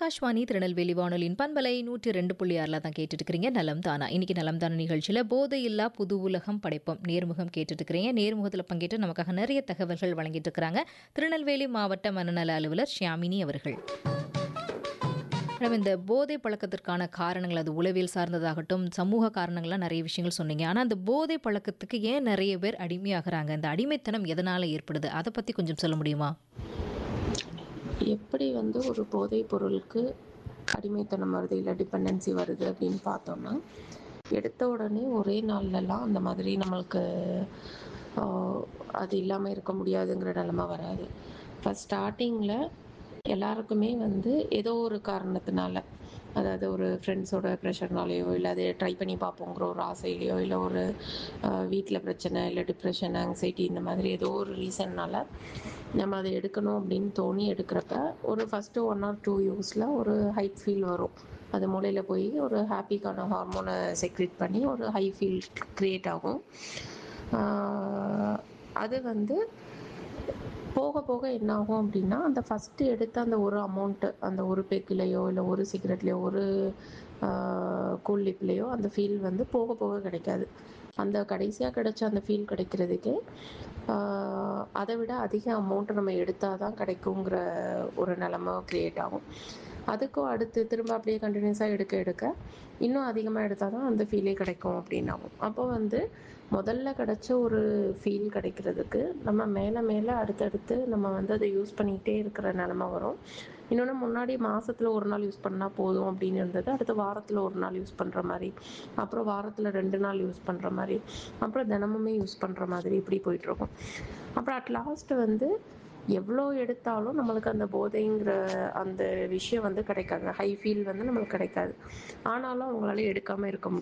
ஆகாஷ்வாணி திருநெல்வேலி வானொலியின் பண்பலை நூற்றி ரெண்டு புள்ளி ஆறில் தான் கேட்டுட்டு இருக்கிறீங்க நலம் தானா இன்னைக்கு நலம் தானா நிகழ்ச்சியில் போதையில்லா புது உலகம் படைப்போம் நேர்முகம் கேட்டுட்டு இருக்கிறீங்க நேர்முகத்தில் பங்கேற்று நமக்காக நிறைய தகவல்கள் வழங்கிட்டு இருக்கிறாங்க திருநெல்வேலி மாவட்ட மனநல அலுவலர் ஷியாமினி அவர்கள் மேடம் இந்த போதை பழக்கத்திற்கான காரணங்கள் அது உளவியல் சார்ந்ததாகட்டும் சமூக காரணங்கள்லாம் நிறைய விஷயங்கள் சொன்னீங்க ஆனால் அந்த போதை பழக்கத்துக்கு ஏன் நிறைய பேர் அடிமையாகிறாங்க இந்த அடிமைத்தனம் எதனால் ஏற்படுது அதை பற்றி கொஞ்சம் சொல்ல முடியுமா எப்படி வந்து ஒரு போதைப் பொருளுக்கு அடிமைத்தனம் வருது இல்லை டிபெண்டன்சி வருது அப்படின்னு பார்த்தோம்னா எடுத்த உடனே ஒரே நாள்லலாம் அந்த மாதிரி நம்மளுக்கு ஆஹ், அது இல்லாமல் இருக்க முடியாதுங்கிற நிலமை வராது ஃபஸ்ட் ஸ்டார்டிங்கில் எல்லாருக்குமே வந்து ஏதோ ஒரு காரணத்தினால அதாவது ஒரு ஃப்ரெண்ட்ஸோட ப்ரெஷர்னாலேயோ இல்லை அதை ட்ரை பண்ணி பார்ப்போங்கிற ஒரு ஆசையிலையோ இல்லை ஒரு வீட்டில் பிரச்சனை இல்லை டிப்ரெஷன் ஆங்ஸைட்டி இந்த மாதிரி ஏதோ ஒரு ரீசன்னால நம்ம அதை எடுக்கணும் அப்படின்னு தோணி எடுக்கிறப்ப ஒரு ஃபஸ்ட்டு ஒன் ஆர் டூ யூஸில் ஒரு ஹைட் ஃபீல் வரும் அது மூளையில் போய் ஒரு ஹாப்பிக்கான ஹார்மோனை செக்ரேட் பண்ணி ஒரு ஹை ஃபீல் க்ரியேட் ஆகும் ஆஹ் அது வந்து போக போக என்ன ஆகும் அப்படின்னா அந்த ஃபஸ்ட்டு எடுத்த அந்த ஒரு அமௌண்ட்டு அந்த ஒரு பெக்கிலையோ இல்லை ஒரு சிகரெட்லேயோ ஒரு கூல்லிப்லேயோ அந்த ஃபீல் வந்து போக போக கிடைக்காது அந்த கடைசியாக கிடைச்ச அந்த ஃபீல் கிடைக்கிறதுக்கே ஆஹ் அதை விட அதிக அமௌண்ட்டு நம்ம எடுத்தால் தான் கிடைக்குங்கிற ஒரு நிலமை க்ரியேட் ஆகும் அதுக்கும் அடுத்து திரும்ப அப்படியே கண்டினியூஸாக எடுக்க எடுக்க இன்னும் அதிகமாக எடுத்தால் தான் அந்த ஃபீலே கிடைக்கும் அப்படின்னாகும் அப்போ வந்து முதல்ல கிடைச்ச ஒரு ஃபீல் கிடைக்கிறதுக்கு நம்ம மேலே மேலே அடுத்தடுத்து நம்ம வந்து அதை யூஸ் பண்ணிக்கிட்டே இருக்கிற நிலமை வரும் இன்னொன்று முன்னாடி மாதத்தில் ஒரு நாள் யூஸ் பண்ணால் போதும் அப்படின்னு இருந்தது அடுத்து வாரத்தில் ஒரு நாள் யூஸ் பண்ணுற மாதிரி அப்புறம் வாரத்தில் ரெண்டு நாள் யூஸ் பண்ணுற மாதிரி அப்புறம் தினமுமே யூஸ் பண்ணுற மாதிரி இப்படி போயிட்டுருக்கும் அப்புறம் அட் லாஸ்ட் வந்து எவ்வளோ எடுத்தாலும் நம்மளுக்கு அந்த போதைங்கிற அந்த விஷயம் வந்து கிடைக்காது ஹை ஃபீல் வந்து நம்மளுக்கு கிடைக்காது ஆனாலும் அவங்களால எடுக்காமல் இருக்க முடியும்